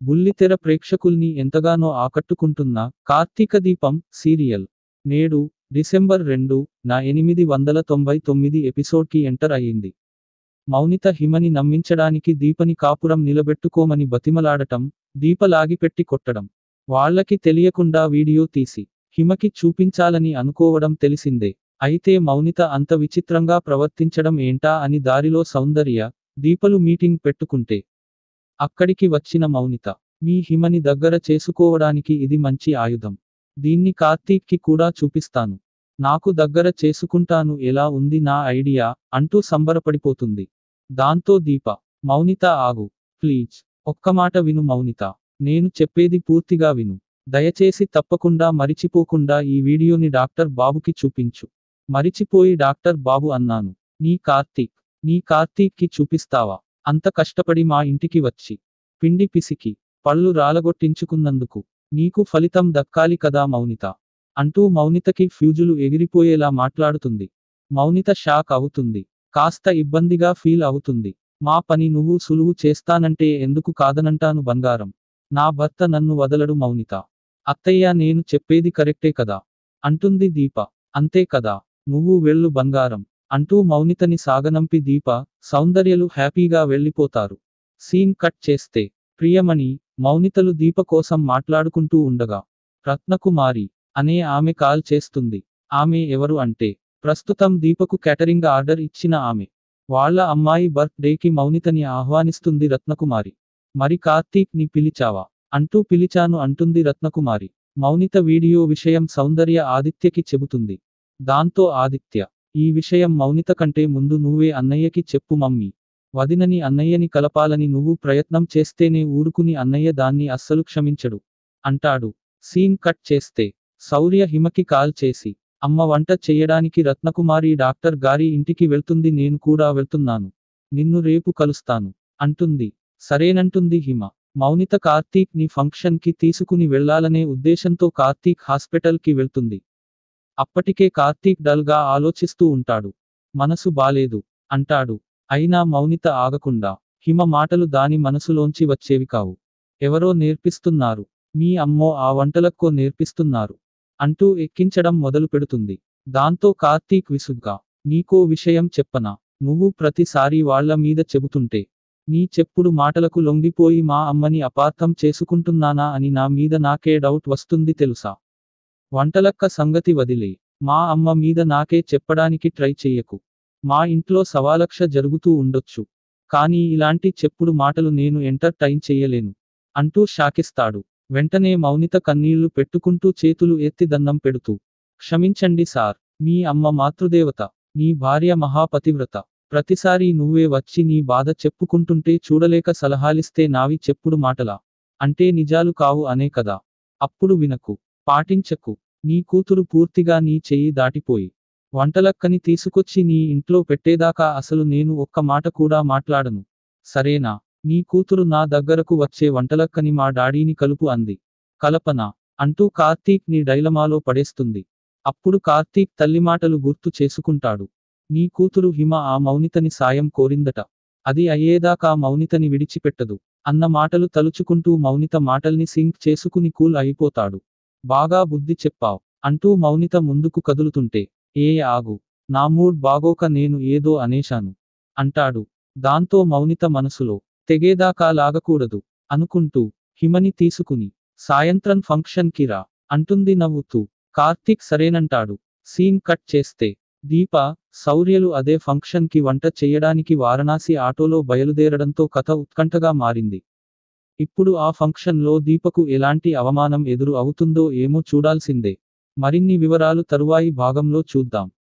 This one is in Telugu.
బుల్లితెర ప్రేక్షకుల్ని ఎంతగానో ఆకట్టుకుంటున్న కార్తీక దీపం సీరియల్ నేడు డిసెంబర్ రెండు నా ఎనిమిది వందల తొంభై తొమ్మిది ఎపిసోడ్కి ఎంటర్ అయ్యింది మౌనిత హిమని నమ్మించడానికి దీపని కాపురం నిలబెట్టుకోమని బతిమలాడటం దీప లాగిపెట్టి కొట్టడం వాళ్ళకి తెలియకుండా వీడియో తీసి హిమకి చూపించాలని అనుకోవడం తెలిసిందే అయితే మౌనిత అంత విచిత్రంగా ప్రవర్తించడం ఏంటా అని దారిలో సౌందర్య దీపలు మీటింగ్ పెట్టుకుంటే అక్కడికి వచ్చిన మౌనిత మీ హిమని దగ్గర చేసుకోవడానికి ఇది మంచి ఆయుధం దీన్ని కార్తీక్కి కూడా చూపిస్తాను నాకు దగ్గర చేసుకుంటాను ఎలా ఉంది నా ఐడియా అంటూ సంబరపడిపోతుంది దాంతో దీప మౌనిత ఆగు ప్లీజ్ ఒక్క మాట విను మౌనిత నేను చెప్పేది పూర్తిగా విను దయచేసి తప్పకుండా మరిచిపోకుండా ఈ వీడియోని డాక్టర్ బాబుకి చూపించు మరిచిపోయి డాక్టర్ బాబు అన్నాను నీ కార్తీక్ నీ కార్తీక్కి చూపిస్తావా అంత కష్టపడి మా ఇంటికి వచ్చి పిండి పిసికి పళ్ళు రాలగొట్టించుకున్నందుకు నీకు ఫలితం దక్కాలి కదా మౌనిత అంటూ మౌనితకి ఫ్యూజులు ఎగిరిపోయేలా మాట్లాడుతుంది మౌనిత షాక్ అవుతుంది కాస్త ఇబ్బందిగా ఫీల్ అవుతుంది మా పని నువ్వు సులువు చేస్తానంటే ఎందుకు కాదనంటాను బంగారం నా భర్త నన్ను వదలడు మౌనిత అత్తయ్య నేను చెప్పేది కరెక్టే కదా అంటుంది దీప అంతే కదా నువ్వు వెళ్ళు బంగారం అంటూ మౌనితని సాగనంపి దీప సౌందర్యలు హ్యాపీగా వెళ్ళిపోతారు సీన్ కట్ చేస్తే ప్రియమణి మౌనితలు దీప కోసం మాట్లాడుకుంటూ ఉండగా రత్నకుమారి అనే ఆమె కాల్ చేస్తుంది ఆమె ఎవరు అంటే ప్రస్తుతం దీపకు క్యాటరింగ్ ఆర్డర్ ఇచ్చిన ఆమె వాళ్ళ అమ్మాయి బర్త్ డేకి మౌనితని ఆహ్వానిస్తుంది రత్నకుమారి మరి కార్తీక్ ని పిలిచావా అంటూ పిలిచాను అంటుంది రత్నకుమారి మౌనిత వీడియో విషయం సౌందర్య ఆదిత్యకి చెబుతుంది దాంతో ఆదిత్య ఈ విషయం మౌనిత కంటే ముందు నువ్వే అన్నయ్యకి చెప్పు మమ్మీ వదినని అన్నయ్యని కలపాలని నువ్వు ప్రయత్నం చేస్తేనే ఊరుకుని అన్నయ్య దాన్ని అస్సలు క్షమించడు అంటాడు సీన్ కట్ చేస్తే శౌర్య హిమకి కాల్ చేసి అమ్మ వంట చెయ్యడానికి రత్నకుమారి డాక్టర్ గారి ఇంటికి వెళ్తుంది నేను కూడా వెళ్తున్నాను నిన్ను రేపు కలుస్తాను అంటుంది సరేనంటుంది హిమ మౌనిత కార్తీక్ ని ఫంక్షన్ కి తీసుకుని వెళ్లాలనే ఉద్దేశంతో కార్తీక్ హాస్పిటల్ కి వెళ్తుంది అప్పటికే కార్తీక్ డల్ గా ఆలోచిస్తూ ఉంటాడు మనసు బాలేదు అంటాడు అయినా మౌనిత ఆగకుండా హిమ మాటలు దాని మనసులోంచి వచ్చేవి కావు ఎవరో నేర్పిస్తున్నారు మీ అమ్మో ఆ వంటలక్కో నేర్పిస్తున్నారు అంటూ ఎక్కించడం మొదలు పెడుతుంది దాంతో కార్తీక్ విసుగ్గా నీకో విషయం చెప్పనా నువ్వు ప్రతిసారి వాళ్ల మీద చెబుతుంటే నీ చెప్పుడు మాటలకు లొంగిపోయి మా అమ్మని అపార్థం చేసుకుంటున్నానా అని నా మీద నాకే డౌట్ వస్తుంది తెలుసా వంటలక్క సంగతి వదిలే మా అమ్మ మీద నాకే చెప్పడానికి ట్రై చెయ్యకు మా ఇంట్లో సవాలక్ష జరుగుతూ ఉండొచ్చు కానీ ఇలాంటి చెప్పుడు మాటలు నేను ఎంటర్టైన్ చెయ్యలేను అంటూ శాకిస్తాడు వెంటనే మౌనిత కన్నీళ్లు పెట్టుకుంటూ చేతులు ఎత్తి దండం పెడుతూ క్షమించండి సార్ మీ అమ్మ మాతృదేవత నీ భార్య మహాపతివ్రత ప్రతిసారి నువ్వే వచ్చి నీ బాధ చెప్పుకుంటుంటే చూడలేక సలహాలిస్తే నావి చెప్పుడు మాటలా అంటే నిజాలు కావు అనే కదా అప్పుడు వినకు పాటించకు నీ కూతురు పూర్తిగా నీ చెయ్యి దాటిపోయి వంటలక్కని తీసుకొచ్చి నీ ఇంట్లో పెట్టేదాకా అసలు నేను ఒక్క మాట కూడా మాట్లాడను సరేనా నీ కూతురు నా దగ్గరకు వచ్చే వంటలక్కని మా డాడీని కలుపు అంది కలపన అంటూ కార్తీక్ ని డైలమాలో పడేస్తుంది అప్పుడు కార్తీక్ తల్లి మాటలు గుర్తు చేసుకుంటాడు నీ కూతురు హిమ ఆ మౌనితని సాయం కోరిందట అది అయ్యేదాకా మౌనితని విడిచిపెట్టదు అన్న మాటలు తలుచుకుంటూ మౌనిత మాటల్ని సింక్ చేసుకుని కూల్ అయిపోతాడు బాగా బుద్ధి చెప్పావ్ అంటూ మౌనిత ముందుకు కదులుతుంటే ఏ ఆగు నా మూడ్ బాగోక నేను ఏదో అనేశాను అంటాడు దాంతో మౌనిత మనసులో తెగేదాకా లాగకూడదు అనుకుంటూ హిమని తీసుకుని సాయంత్రం ఫంక్షన్ కి రా అంటుంది నవ్వుతూ కార్తీక్ సరేనంటాడు సీన్ కట్ చేస్తే దీప శౌర్యలు అదే ఫంక్షన్ కి వంట చెయ్యడానికి వారణాసి ఆటోలో బయలుదేరడంతో కథ ఉత్కంఠగా మారింది ఇప్పుడు ఆ ఫంక్షన్ లో దీపకు ఎలాంటి అవమానం ఎదురు అవుతుందో ఏమో చూడాల్సిందే మరిన్ని వివరాలు తరువాయి భాగంలో చూద్దాం